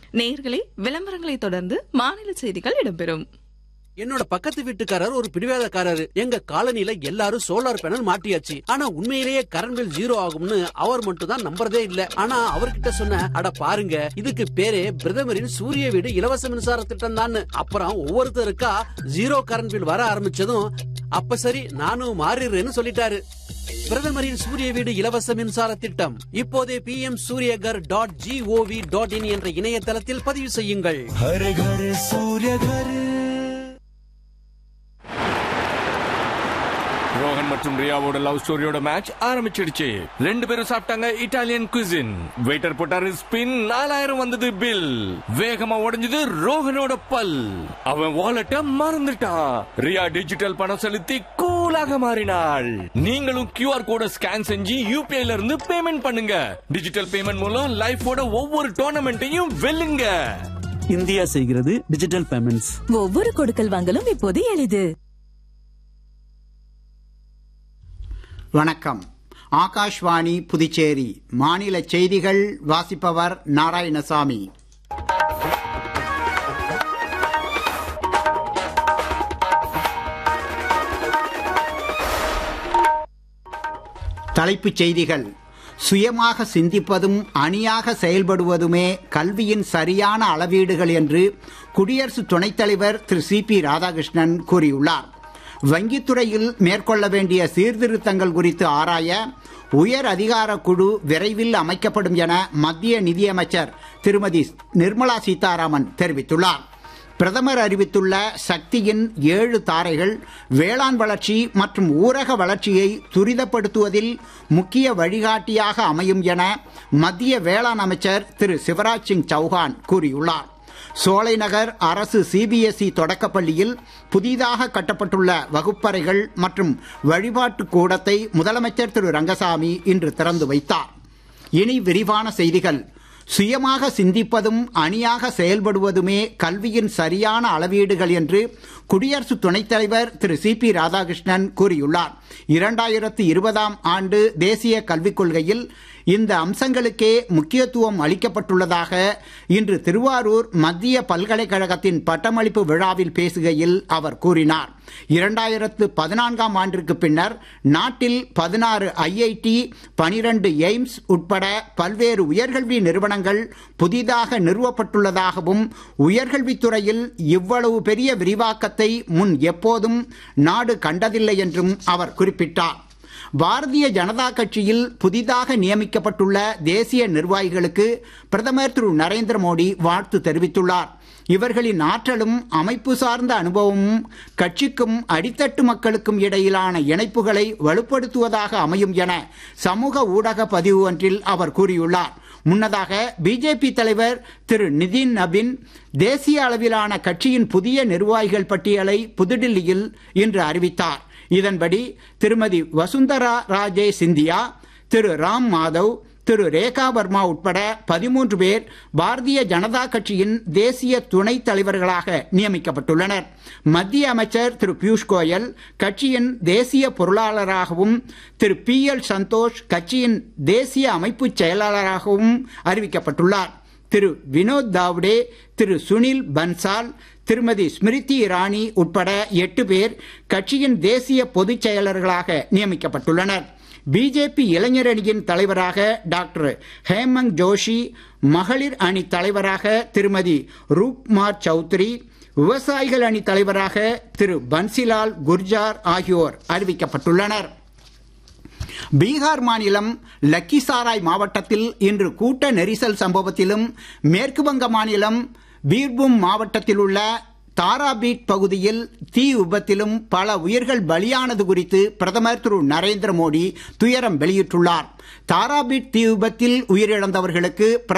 நேயர்களே விளம்பரங்களை தொடர்ந்து மாநில செய்திகள் இடம்பெறும் என்னோட பக்கத்து வீட்டுக்காரர் ஒரு பிடிவாதக்காரரு எங்க காலனில எல்லாரும் சோலார் பேனல் மாட்டியாச்சு ஆனா உண்மையிலேயே கரண்ட் பில் ஜீரோ ஆகும்னு அவர் மட்டும் தான் நம்புறதே இல்ல ஆனா அவர்கிட்ட சொன்ன அட பாருங்க இதுக்கு பேரே பிரதமரின் சூரிய வீடு இலவச மின்சார திட்டம் தான் அப்புறம் ஒவ்வொருத்தருக்கா ஜீரோ கரண்ட் பில் வர ஆரம்பிச்சதும் அப்ப சரி நானும் மாறிடுறேன்னு சொல்லிட்டாரு பிரதமரின் சூரிய வீடு இலவச மின்சார திட்டம் இப்போதே P M Suryaghar dot gov dot in என்ற இணையதளத்தில் பதிவு செய்யுங்கள் हर घर सूर्य घर ரோஹன் மற்றும் ரியாவோட லவ் ஸ்டோரியோட மேட்ச் ஆரம்பிச்சிடுச்சு ரெண்டு பேரும் சாப்பிட்டாங்க இட்டாலியன் குசின் வெயிட்டர் போட்டாரு ஸ்பின் நாலாயிரம் வந்தது பில் வேகமா உடைஞ்சது ரோஹனோட பல் அவன் வாலெட்ட மறந்துட்டான் ரியா டிஜிட்டல் பணம் செலுத்தி கூலாக மாறினாள் நீங்களும் கியூஆர் கோட ஸ்கேன் செஞ்சு யூபிஐல இருந்து பேமெண்ட் பண்ணுங்க டிஜிட்டல் பேமெண்ட் மூலம் லைஃபோட ஒவ்வொரு டோர்னமெண்ட்டையும் வெல்லுங்க இந்தியா செய்கிறது டிஜிட்டல் பேமெண்ட்ஸ் ஒவ்வொரு கொடுக்கல் வாங்கலும் இப்போது எளிது வணக்கம் ஆகாஷ்வாணி புதுச்சேரி மாநில செய்திகள் வாசிப்பவர் நாராயணசாமி தலைப்புச் செய்திகள் சுயமாக சிந்திப்பதும் அணியாக செயல்படுவதுமே கல்வியின் சரியான அளவீடுகள் என்று குடியரசு துணைத் தலைவர் திரு சி பி ராதாகிருஷ்ணன் கூறியுள்ளார் வங்கித்துறையில் மேற்கொள்ள வேண்டிய சீர்திருத்தங்கள் குறித்து ஆராய உயர் அதிகார குழு விரைவில் அமைக்கப்படும் என மத்திய நிதியமைச்சர் திருமதி நிர்மலா சீதாராமன் தெரிவித்துள்ளார் பிரதமர் அறிவித்துள்ள சக்தியின் ஏழு தாரைகள் வேளாண் வளர்ச்சி மற்றும் ஊரக வளர்ச்சியை துரிதப்படுத்துவதில் முக்கிய வழிகாட்டியாக அமையும் என மத்திய வேளாண் அமைச்சர் திரு சிவராஜ் சிங் சௌஹான் கூறியுள்ளார் சோலைநகர் அரசு சிபிஎஸ்இ தொடக்கப்பள்ளியில் புதிதாக கட்டப்பட்டுள்ள வகுப்பறைகள் மற்றும் வழிபாட்டு கூடத்தை முதலமைச்சர் திரு ரங்கசாமி இன்று திறந்து வைத்தார் இனி விரிவான செய்திகள் சுயமாக சிந்திப்பதும் அணியாக செயல்படுவதுமே கல்வியின் சரியான அளவீடுகள் என்று குடியரசு துணைத் தலைவர் திரு சி பி ராதாகிருஷ்ணன் கூறியுள்ளார் இரண்டாயிரத்து இருபதாம் ஆண்டு தேசிய கல்விக் கொள்கையில் இந்த அம்சங்களுக்கே முக்கியத்துவம் அளிக்கப்பட்டுள்ளதாக இன்று திருவாரூர் மத்திய பல்கலைக்கழகத்தின் பட்டமளிப்பு விழாவில் பேசுகையில் அவர் கூறினார் இரண்டாயிரத்து பதினான்காம் ஆண்டிற்கு பின்னர் நாட்டில் பதினாறு ஐஐடி பனிரண்டு எய்ம்ஸ் உட்பட பல்வேறு உயர்கல்வி நிறுவனங்கள் புதிதாக நிறுவப்பட்டுள்ளதாகவும் உயர்கல்வித்துறையில் இவ்வளவு பெரிய விரிவாக்கத்தை முன் எப்போதும் நாடு கண்டதில்லை என்றும் அவர் குறிப்பிட்டார் பாரதிய ஜனதா கட்சியில் புதிதாக நியமிக்கப்பட்டுள்ள தேசிய நிர்வாகிகளுக்கு பிரதமர் திரு நரேந்திர மோடி வாழ்த்து தெரிவித்துள்ளார் இவர்களின் ஆற்றலும் அமைப்பு சார்ந்த அனுபவமும் கட்சிக்கும் அடித்தட்டு மக்களுக்கும் இடையிலான இணைப்புகளை வலுப்படுத்துவதாக அமையும் என சமூக ஊடக பதிவு ஒன்றில் அவர் கூறியுள்ளார் முன்னதாக பிஜேபி தலைவர் திரு நிதின் நபின் தேசிய அளவிலான கட்சியின் புதிய நிர்வாகிகள் பட்டியலை புதுடில்லியில் இன்று அறிவித்தார் இதன்படி திருமதி வசுந்தரா ராஜே சிந்தியா திரு ராம் மாதவ் திரு ரேகா வர்மா உட்பட பதிமூன்று பேர் பாரதிய ஜனதா கட்சியின் தேசிய துணைத் தலைவர்களாக நியமிக்கப்பட்டுள்ளனர் மத்திய அமைச்சர் திரு பியூஷ் கோயல் கட்சியின் தேசிய பொருளாளராகவும் திரு பி எல் சந்தோஷ் கட்சியின் தேசிய அமைப்பு செயலாளராகவும் அறிவிக்கப்பட்டுள்ளார் திரு வினோத் தாவ்டே திரு சுனில் பன்சால் திருமதி ஸ்மிருதி இரானி உட்பட எட்டு பேர் கட்சியின் தேசிய பொதுச் செயலர்களாக நியமிக்கப்பட்டுள்ளனர் பிஜேபி இளைஞர் அணியின் தலைவராக டாக்டர் ஹேமந்த் ஜோஷி மகளிர் அணி தலைவராக திருமதி ரூப்மார் சௌத்ரி விவசாயிகள் அணி தலைவராக திரு பன்சிலால் குர்ஜார் ஆகியோர் அறிவிக்கப்பட்டுள்ளனர் பீகார் மாநிலம் லக்கிசாராய் மாவட்டத்தில் இன்று கூட்ட நெரிசல் சம்பவத்திலும் மேற்கு வங்க மாநிலம் பீர்பூம் மாவட்டத்தில் உள்ள தாராபீட் பகுதியில் தீ விபத்திலும் பல உயிர்கள் பலியானது குறித்து பிரதமர் திரு நரேந்திர மோடி துயரம் வெளியிட்டுள்ளார் தாராபீட் தீ விபத்தில் உயிரிழந்தவர்களுக்கு